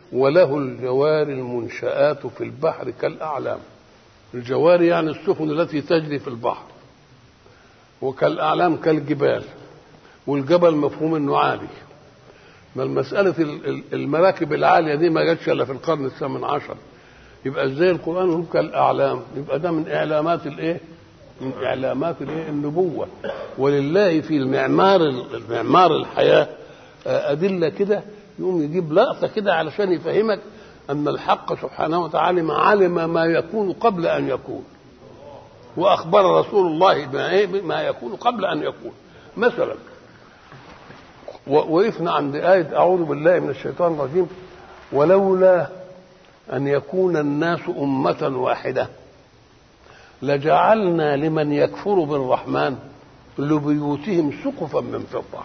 وله الجوار المنشآت في البحر كالأعلام الجوار يعني السفن التي تجري في البحر وكالأعلام كالجبال والجبل مفهوم انه عالي ما المسألة المراكب العالية دي ما جاتش إلا في القرن الثامن عشر يبقى ازاي القرآن هو كالأعلام يبقى ده من إعلامات الإيه؟ من إعلامات الإيه؟ النبوة ولله في المعمار المعمار الحياة أدلة كده يقوم يجيب لقطة كده علشان يفهمك أن الحق سبحانه وتعالى علم ما يكون قبل أن يكون وأخبر رسول الله ما يكون قبل أن يكون مثلا وقفنا عند آية أعوذ بالله من الشيطان الرجيم ولولا أن يكون الناس أمة واحدة لجعلنا لمن يكفر بالرحمن لبيوتهم سقفا من فضة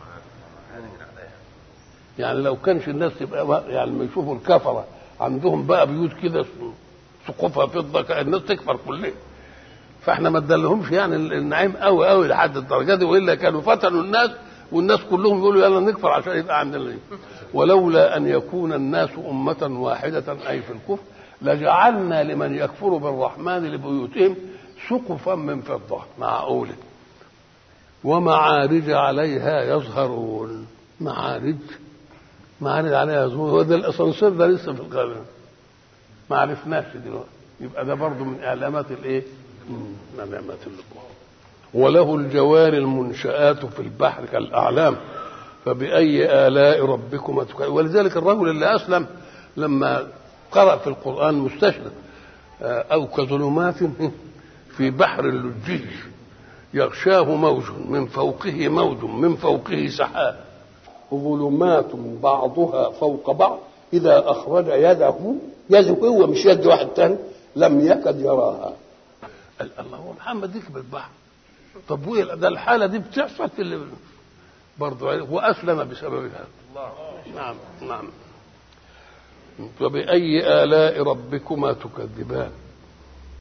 يعني لو كانش الناس تبقى يعني لما يشوفوا الكفرة عندهم بقى بيوت كده سقوفها فضة كان الناس تكفر كلها فاحنا ما ادالهمش يعني النعيم قوي قوي لحد الدرجه دي والا كانوا فتنوا الناس والناس كلهم يقولوا يلا نكفر عشان يبقى عندنا ولولا ان يكون الناس امه واحده اي في الكفر لجعلنا لمن يكفر بالرحمن لبيوتهم سقفا من فضه معقوله ومعارج عليها يظهرون معارج معارج عليها يظهرون هو ده الاسانسير ده لسه في القلب ما عرفناش دلوقتي يبقى ده برضه من اعلامات الايه؟ من اعلامات النبوه وله الجوار المنشآت في البحر كالأعلام فبأي آلاء ربكما تكذبان ولذلك الرجل اللي أسلم لما قرأ في القرآن مستشرق أو كظلمات في بحر اللجي يغشاه موج من فوقه موج من فوقه سحاب ظلمات بعضها فوق بعض إذا أخرج يده يده هو مش يد واحد تاني لم يكد يراها الله هو محمد يكبر البحر طب وايه ده الحاله دي بتحصل في اللي برضه واسلم بسببها نعم نعم فبأي آلاء ربكما تكذبان